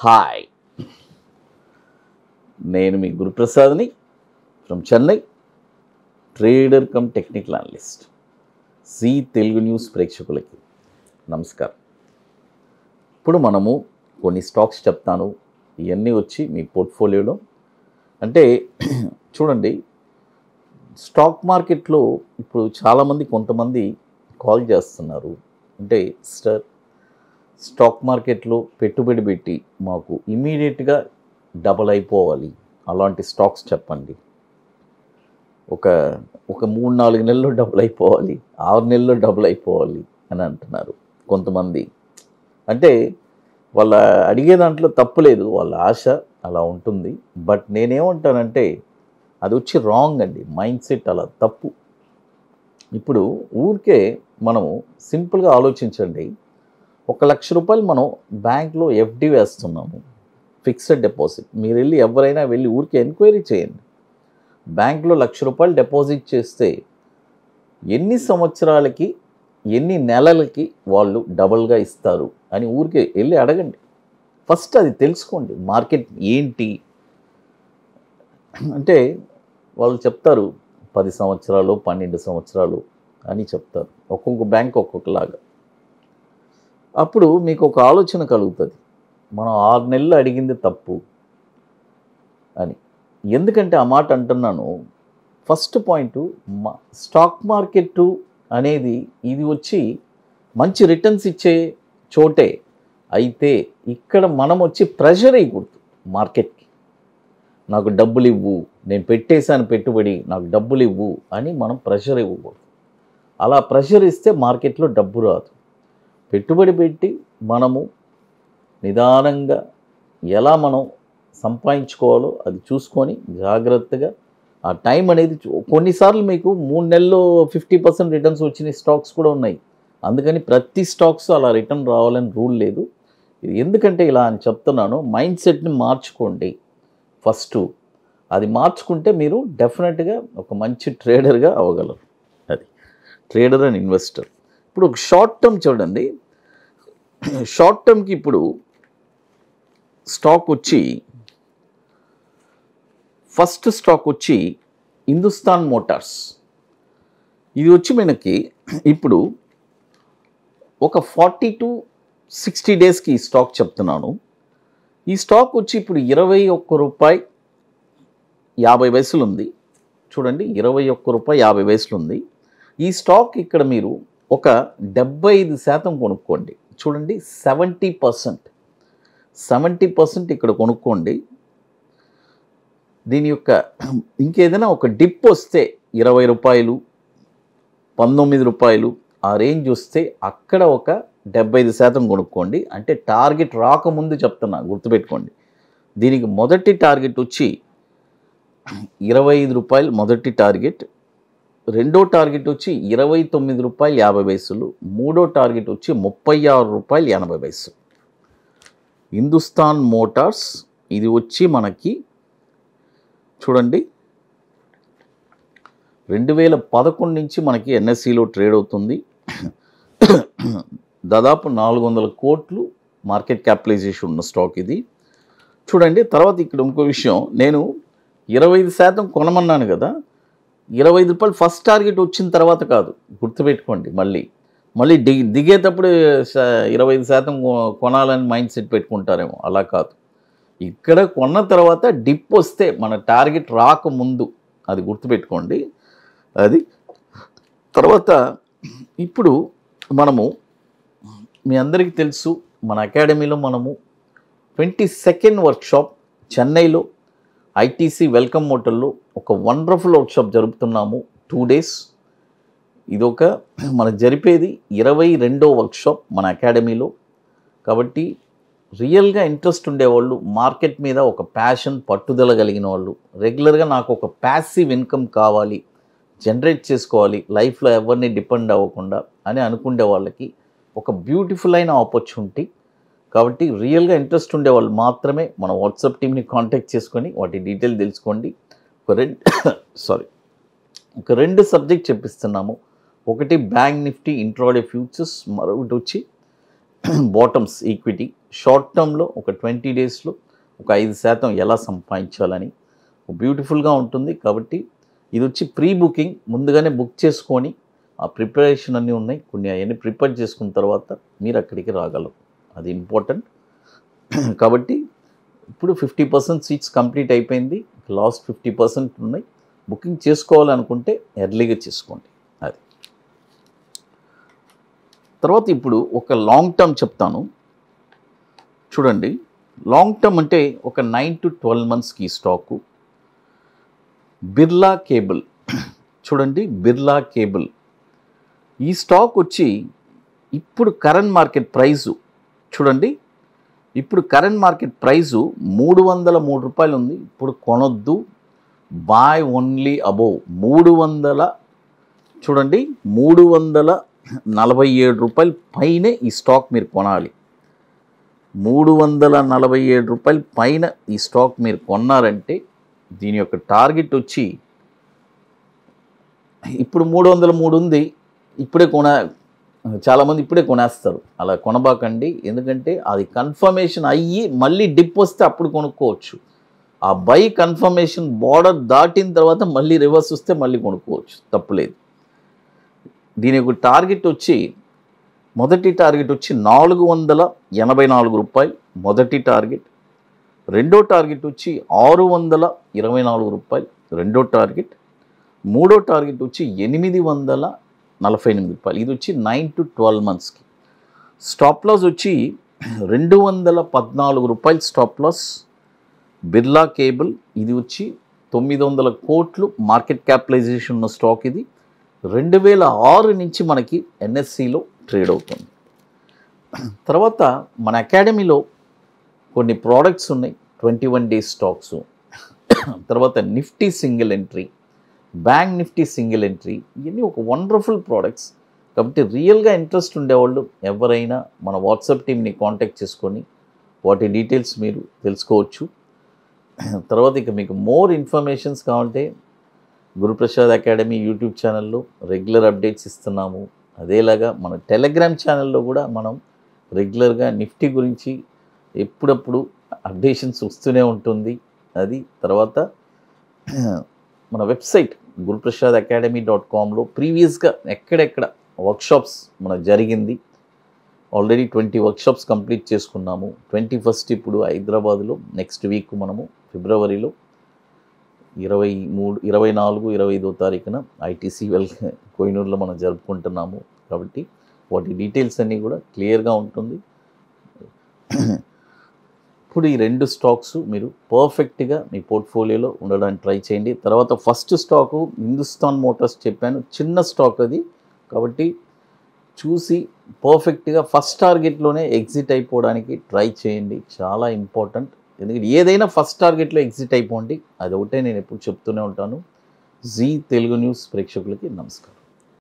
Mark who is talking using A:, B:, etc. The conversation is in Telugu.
A: హాయ్ నేను మీ గురుప్రసాద్ని from Chennai trader cum technical analyst C Telugu news ప్రేక్షకులకి నమస్కారం ఇప్పుడు మనము కొన్ని స్టాక్స్ చెప్తాను ఇవన్నీ వచ్చి మీ పోర్ట్ఫోలియోలో అంటే చూడండి స్టాక్ మార్కెట్లో ఇప్పుడు చాలామంది కొంతమంది కాల్ చేస్తున్నారు అంటే సార్ స్టాక్ మార్కెట్లో పెట్టుబడి పెట్టి మాకు ఇమీడియట్గా డబల్ అయిపోవాలి అలాంటి స్టాక్స్ చెప్పండి ఒక ఒక మూడు నాలుగు నెలల్లో డబుల్ అయిపోవాలి ఆరు నెలల్లో డబుల్ అయిపోవాలి అని అంటున్నారు కొంతమంది అంటే వాళ్ళ అడిగే దాంట్లో తప్పులేదు వాళ్ళ ఆశ అలా ఉంటుంది బట్ నేనేమంటానంటే అది వచ్చి రాంగ్ అండి మైండ్ సెట్ అలా తప్పు ఇప్పుడు ఊరికే మనము సింపుల్గా ఆలోచించండి ఒక లక్ష రూపాయలు మనం బ్యాంక్లో ఎఫ్డి వేస్తున్నాము ఫిక్స్డ్ డిపాజిట్ మీరు వెళ్ళి ఎవరైనా వెళ్ళి ఊరికి ఎంక్వైరీ చేయండి బ్యాంక్లో లక్ష రూపాయలు డిపాజిట్ చేస్తే ఎన్ని సంవత్సరాలకి ఎన్ని నెలలకి వాళ్ళు డబల్గా ఇస్తారు అని ఊరికే వెళ్ళి అడగండి ఫస్ట్ అది తెలుసుకోండి మార్కెట్ ఏంటి అంటే వాళ్ళు చెప్తారు పది సంవత్సరాలు పన్నెండు సంవత్సరాలు అని చెప్తారు ఒక్కొక్క బ్యాంక్ ఒక్కొక్కలాగా అప్పుడు మీకు ఒక ఆలోచన కలుగుతుంది మనం ఆరు నెలలు అడిగింది తప్పు అని ఎందుకంటే ఆ మాట అంటున్నాను ఫస్ట్ పాయింట్ మా స్టాక్ మార్కెట్ అనేది ఇది వచ్చి మంచి రిటర్న్స్ ఇచ్చే చోటే అయితే ఇక్కడ మనం వచ్చి ప్రెషర్ అయ్యకూడదు మార్కెట్కి నాకు డబ్బులు ఇవ్వు నేను పెట్టేశాను పెట్టుబడి నాకు డబ్బులు ఇవ్వు అని మనం ప్రెషర్ ఇవ్వకూడదు అలా ప్రెషర్ ఇస్తే మార్కెట్లో డబ్బు రాదు పెట్టుబడి పెట్టి మనము నిదానంగా ఎలా మనం సంపాదించుకోవాలో అది చూసుకొని జాగ్రత్తగా ఆ టైం అనేది చూ- కొన్నిసార్లు మీకు మూడు నెలల్లో ఫిఫ్టీ పర్సెంట్ రిటర్న్స్ వచ్చిన స్టాక్స్ కూడా ఉన్నాయి అందుకని ప్రతి స్టాక్స్ అలా రిటర్న్ రావాలని రూల్ లేదు ఇది ఎందుకంటే ఇలా అని చెప్తున్నాను మైండ్ సెట్ని మార్చుకోండి ఫస్ట్ అది మార్చుకుంటే మీరు డెఫినెట్గా ఒక మంచి ట్రేడర్గా అవ్వగలరు అది ట్రేడర్ అండ్ ఇన్వెస్టర్ ఇప్పుడు ఒక షార్ట్ టర్మ్ చూడండి షార్ట్ టర్మ్కి ఇప్పుడు స్టాక్ వచ్చి ఫస్ట్ స్టాక్ వచ్చి హిందుస్థాన్ మోటార్స్ ఇది వచ్చి మనకి ఇప్పుడు ఒక ఫార్టీ టు సిక్స్టీ డేస్కి ఈ స్టాక్ చెప్తున్నాను ఈ స్టాక్ వచ్చి ఇప్పుడు ఇరవై ఒక్క రూపాయి యాభై వయసులు ఉంది చూడండి ఇరవై ఒక్క రూపాయి యాభై వయసులు ఉంది ఈ స్టాక్ ఇక్కడ మీరు ఒక డెబ్బై ఐదు శాతం కొనుక్కోండి చూడండి సెవెంటీ పర్సెంట్ సెవెంటీ పర్సెంట్ ఇక్కడ కొనుక్కోండి దీని యొక్క ఇంకేదైనా ఒక డిప్ వస్తే ఇరవై రూపాయలు పంతొమ్మిది రూపాయలు ఆ రేంజ్ వస్తే అక్కడ ఒక డెబ్బై ఐదు శాతం కొనుక్కోండి అంటే టార్గెట్ రాకముందు చెప్తున్నా గుర్తుపెట్టుకోండి దీనికి మొదటి టార్గెట్ వచ్చి ఇరవై ఐదు రూపాయలు మొదటి టార్గెట్ రెండో టార్గెట్ వచ్చి ఇరవై తొమ్మిది రూపాయలు యాభై వయసులు మూడో టార్గెట్ వచ్చి ముప్పై ఆరు రూపాయలు ఎనభై వయసు హిందుస్థాన్ మోటార్స్ ఇది వచ్చి మనకి చూడండి రెండు వేల పదకొండు నుంచి మనకి ఎన్ఎస్సిలో ట్రేడ్ అవుతుంది దాదాపు నాలుగు వందల కోట్లు మార్కెట్ క్యాపిటలైజేషన్ ఉన్న స్టాక్ ఇది చూడండి తర్వాత ఇక్కడ ఇంకో విషయం నేను ఇరవై ఐదు శాతం కొనమన్నాను కదా ఇరవై ఐదు రూపాయలు ఫస్ట్ టార్గెట్ వచ్చిన తర్వాత కాదు గుర్తుపెట్టుకోండి మళ్ళీ మళ్ళీ దిగి దిగేటప్పుడు శ- ఇరవై ఐదు శాతం కొ- కొనాలని మైండ్ సెట్ పెట్టుకుంటారేమో అలా కాదు ఇక్కడ కొన్న తర్వాత డిప్ వస్తే మన టార్గెట్ రాకముందు అది గుర్తుపెట్టుకోండి అది తర్వాత ఇప్పుడు మనము మీ అందరికీ తెలుసు మన అకాడమీలో మనము ట్వంటీ సెకండ్ వర్క్షాప్ చెన్నైలో ఐటీసీ వెల్కమ్ హోటల్లో ఒక వండర్ఫుల్ వర్క్షాప్ జరుపుతున్నాము టూ డేస్ ఇదొక మన జరిపేది ఇరవై రెండో వర్క్షాప్ మన అకాడమీలో కాబట్టి రియల్గా ఇంట్రెస్ట్ ఉండేవాళ్ళు మార్కెట్ మీద ఒక ప్యాషన్ పట్టుదల కలిగిన వాళ్ళు రెగ్యులర్గా నాకు ఒక ప్యాసివ్ ఇన్కమ్ కావాలి జనరేట్ చేసుకోవాలి లైఫ్లో ఎవరిని డిపెండ్ అవ్వకుండా అని అనుకునే వాళ్ళకి ఒక బ్యూటిఫుల్ అయిన ఆపర్చునిటీ కాబట్టి రియల్గా ఇంట్రెస్ట్ ఉండే వాళ్ళు మాత్రమే మన వాట్సాప్ టీమ్ని కాంటాక్ట్ చేసుకొని వాటి డీటెయిల్ తెలుసుకోండి ఒక రెండు సారీ ఒక రెండు సబ్జెక్ట్ చెప్పిస్తున్నాము ఒకటి బ్యాంక్ నిఫ్టీ ఇంట్రాడే ఫ్యూచర్స్ మరొకటి వచ్చి బాటమ్స్ ఈక్విటీ షార్ట్ టర్మ్లో ఒక ట్వంటీ డేస్లో ఒక ఐదు శాతం ఎలా సంపాదించాలని బ్యూటిఫుల్గా ఉంటుంది కాబట్టి ఇది వచ్చి ప్రీ బుకింగ్ ముందుగానే బుక్ చేసుకొని ఆ ప్రిపరేషన్ అన్నీ ఉన్నాయి కొన్ని అవన్నీ ప్రిపేర్ చేసుకున్న తర్వాత మీరు అక్కడికి రాగలరు అది ఇంపార్టెంట్ కాబట్టి ఇప్పుడు ఫిఫ్టీ పర్సెంట్ సీట్స్ కంప్లీట్ అయిపోయింది లాస్ట్ ఫిఫ్టీ పర్సెంట్ ఉన్నాయి బుకింగ్ చేసుకోవాలనుకుంటే ఎర్లీగా చేసుకోండి అది తర్వాత ఇప్పుడు ఒక లాంగ్ టర్మ్ చెప్తాను చూడండి లాంగ్ టర్మ్ అంటే ఒక నైన్ టు ట్వెల్వ్ మంత్స్కి స్టాకు బిర్లా కేబుల్ చూడండి బిర్లా కేబుల్ ఈ స్టాక్ వచ్చి ఇప్పుడు కరెంట్ మార్కెట్ ప్రైజు చూడండి ఇప్పుడు కరెంట్ మార్కెట్ ప్రైజు మూడు వందల మూడు రూపాయలు ఉంది ఇప్పుడు కొనొద్దు బాయ్ ఓన్లీ అబోవ్ మూడు వందల చూడండి మూడు వందల నలభై ఏడు రూపాయల పైనే ఈ స్టాక్ మీరు కొనాలి మూడు వందల నలభై ఏడు రూపాయల పైన ఈ స్టాక్ మీరు కొన్నారంటే దీని యొక్క టార్గెట్ వచ్చి ఇప్పుడు మూడు వందల మూడు ఉంది ఇప్పుడే కొన చాలామంది ఇప్పుడే కొనేస్తారు అలా కొనబాకండి ఎందుకంటే అది కన్ఫర్మేషన్ అయ్యి మళ్ళీ డిప్ వస్తే అప్పుడు కొనుక్కోవచ్చు ఆ బై కన్ఫర్మేషన్ బార్డర్ దాటిన తర్వాత మళ్ళీ రివర్స్ వస్తే మళ్ళీ కొనుక్కోవచ్చు తప్పులేదు దీని యొక్క టార్గెట్ వచ్చి మొదటి టార్గెట్ వచ్చి నాలుగు వందల ఎనభై నాలుగు రూపాయలు మొదటి టార్గెట్ రెండో టార్గెట్ వచ్చి ఆరు వందల ఇరవై నాలుగు రూపాయలు రెండో టార్గెట్ మూడో టార్గెట్ వచ్చి ఎనిమిది వందల నలభై ఎనిమిది రూపాయలు ఇది వచ్చి నైన్ టు ట్వెల్వ్ మంత్స్కి స్టాప్ లాస్ వచ్చి రెండు వందల పద్నాలుగు రూపాయలు స్టాప్ లాస్ బిర్లా కేబుల్ ఇది వచ్చి తొమ్మిది వందల కోట్లు మార్కెట్ క్యాపిటలైజేషన్ ఉన్న స్టాక్ ఇది రెండు వేల ఆరు నుంచి మనకి ఎన్ఎస్సిలో ట్రేడ్ అవుతుంది తర్వాత మన అకాడమీలో కొన్ని ప్రోడక్ట్స్ ఉన్నాయి ట్వంటీ వన్ డేస్ స్టాక్స్ తర్వాత Nifty single entry bank Nifty single entry ఇవన్నీ ఒక వండర్ఫుల్ ప్రోడక్ట్స్ కాబట్టి రియల్గా ఇంట్రెస్ట్ ఉండేవాళ్ళు ఎవరైనా మన వాట్సాప్ టీమ్ని కాంటాక్ట్ చేసుకొని వాటి డీటెయిల్స్ మీరు తెలుసుకోవచ్చు తర్వాత ఇక మీకు మోర్ ఇన్ఫర్మేషన్స్ కావాలంటే గురుప్రసాద్ అకాడమీ యూట్యూబ్ ఛానల్లో రెగ్యులర్ అప్డేట్స్ ఇస్తున్నాము అదేలాగా మన టెలిగ్రామ్ ఛానల్లో కూడా మనం రెగ్యులర్గా నిఫ్టీ గురించి ఎప్పుడప్పుడు అప్డేషన్స్ వస్తూనే ఉంటుంది అది తర్వాత మన వెబ్సైట్ గురుప్రసాద్ అకాడమీ డాట్ కామ్లో ప్రీవియస్గా ఎక్కడెక్కడ వర్క్షాప్స్ మన జరిగింది ఆల్రెడీ ట్వంటీ వర్క్షాప్స్ కంప్లీట్ చేసుకున్నాము ట్వంటీ ఫస్ట్ ఇప్పుడు హైదరాబాద్లో నెక్స్ట్ వీక్ మనము ఫిబ్రవరిలో ఇరవై మూడు ఇరవై నాలుగు ఇరవై ఐదో తారీఖున ఐటీసీ వెల్ కోయినూరులో మనం జరుపుకుంటున్నాము కాబట్టి వాటి డీటెయిల్స్ అన్నీ కూడా క్లియర్గా ఉంటుంది ఇప్పుడు ఈ రెండు స్టాక్స్ మీరు పర్ఫెక్ట్గా మీ పోర్ట్ఫోలియోలో ఉండడానికి ట్రై చేయండి తర్వాత ఫస్ట్ స్టాకు హిందుస్థాన్ మోటార్స్ చెప్పాను చిన్న స్టాక్ అది కాబట్టి చూసి పర్ఫెక్ట్గా ఫస్ట్ టార్గెట్లోనే ఎగ్జిట్ అయిపోవడానికి ట్రై చేయండి చాలా ఇంపార్టెంట్ ఎందుకంటే ఏదైనా ఫస్ట్ టార్గెట్లో ఎగ్జిట్ అయిపోండి అది ఒకటే నేను ఎప్పుడు చెప్తూనే ఉంటాను జీ తెలుగు న్యూస్ ప్రేక్షకులకి నమస్కారం